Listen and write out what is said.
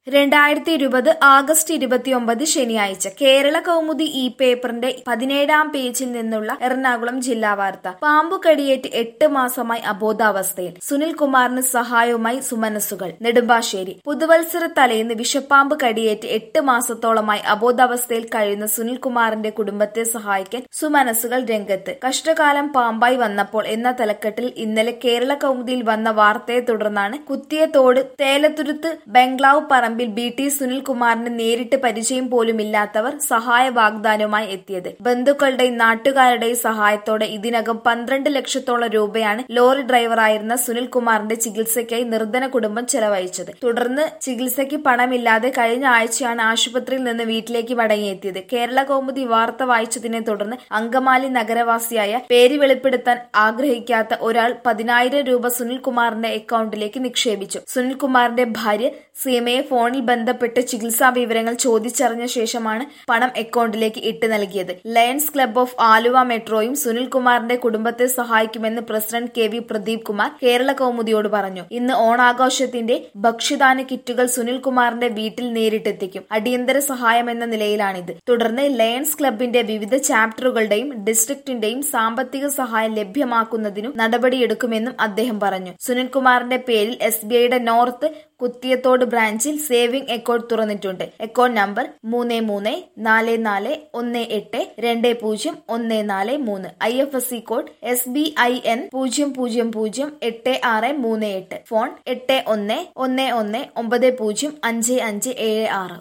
രണ്ടായിരത്തി ഇരുപത് ആഗസ്റ്റ് ഇരുപത്തിയൊമ്പത് ശനിയാഴ്ച കേരള കൗമുദി ഈ പേപ്പറിന്റെ പതിനേഴാം പേജിൽ നിന്നുള്ള എറണാകുളം ജില്ലാ വാർത്ത പാമ്പു കടിയേറ്റ് എട്ട് മാസമായി അബോധാവസ്ഥയിൽ സുനിൽ കുമാറിന് സഹായവുമായി സുമനസ്സുകൾ നെടുമ്പാശ്ശേരി പുതുവത്സര തലേന്ന് വിഷപ്പാമ്പ് കടിയേറ്റ് എട്ട് മാസത്തോളമായി അബോധാവസ്ഥയിൽ കഴിയുന്ന സുനിൽ കുമാറിന്റെ കുടുംബത്തെ സഹായിക്കാൻ സുമനസ്സുകൾ രംഗത്ത് കഷ്ടകാലം പാമ്പായി വന്നപ്പോൾ എന്ന തലക്കെട്ടിൽ ഇന്നലെ കേരള കൗമുദിയിൽ വന്ന വാർത്തയെ തുടർന്നാണ് കുത്തിയത്തോട് തേലത്തുരുത്ത് ബംഗ്ലാവ് പറമ്പിൽ ബി ടി സുനിൽകുമാറിന് നേരിട്ട് പരിചയം പോലുമില്ലാത്തവർ സഹായ വാഗ്ദാനവുമായി എത്തിയത് ബന്ധുക്കളുടെയും നാട്ടുകാരുടെയും സഹായത്തോടെ ഇതിനകം പന്ത്രണ്ട് ലക്ഷത്തോളം രൂപയാണ് ലോറി ഡ്രൈവറായിരുന്ന സുനിൽകുമാറിന്റെ ചികിത്സയ്ക്കായി നിർധന കുടുംബം ചെലവഴിച്ചത് തുടർന്ന് ചികിത്സയ്ക്ക് പണമില്ലാതെ കഴിഞ്ഞ ആഴ്ചയാണ് ആശുപത്രിയിൽ നിന്ന് വീട്ടിലേക്ക് മടങ്ങിയെത്തിയത് കേരള കൗമുദി വാർത്ത വായിച്ചതിനെ തുടർന്ന് അങ്കമാലി നഗരവാസിയായ പേര് വെളിപ്പെടുത്താൻ ആഗ്രഹിക്കാത്ത ഒരാൾ പതിനായിരം രൂപ സുനിൽകുമാറിന്റെ അക്കൗണ്ടിലേക്ക് നിക്ഷേപിച്ചു സുനിൽകുമാറിന്റെ ഭാര്യ സീമയെ ഫോണിൽ ബന്ധപ്പെട്ട് ചികിത്സാ വിവരങ്ങൾ ചോദിച്ചറിഞ്ഞ ശേഷമാണ് പണം അക്കൗണ്ടിലേക്ക് ഇട്ട് നൽകിയത് ലയൺസ് ക്ലബ് ഓഫ് ആലുവ മെട്രോയും സുനിൽകുമാറിന്റെ കുടുംബത്തെ സഹായിക്കുമെന്ന് president K V Pradeep Kumar Kerala കൗമുദിയോട് പറഞ്ഞു ഇന്ന് ഓണാഘോഷത്തിന്റെ ഭക്ഷ്യദാന കിറ്റുകൾ സുനിൽകുമാറിന്റെ വീട്ടിൽ നേരിട്ടെത്തിക്കും അടിയന്തര സഹായം എന്ന നിലയിലാണിത് തുടർന്ന് ലയൺസ് ക്ലബിന്റെ വിവിധ ചാപ്റ്ററുകളുടെയും ഡിസ്ട്രിക്റ്റിന്റെയും സാമ്പത്തിക സഹായം ലഭ്യമാക്കുന്നതിനും നടപടിയെടുക്കുമെന്നും അദ്ദേഹം പറഞ്ഞു സുനിൽകുമാറിന്റെ പേരിൽ എസ് ബി ഐയുടെ നോർത്ത് കുത്തിയത്തോട് ബ്രാഞ്ചിൽ സേവിംഗ് അക്കൗണ്ട് തുറന്നിട്ടുണ്ട് അക്കൗണ്ട് നമ്പർ മൂന്ന് മൂന്ന് നാല് നാല് ഒന്ന് എട്ട് രണ്ട് പൂജ്യം ഒന്ന് നാല് മൂന്ന് I F S C code S B I N പൂജ്യം പൂജ്യം പൂജ്യം എട്ട് ആറ് മൂന്ന് എട്ട് ഫോൺ എട്ട് ഒന്ന് ഒന്ന് ഒന്ന് ഒമ്പത് പൂജ്യം അഞ്ച് അഞ്ച് ഏഴ് ആറ്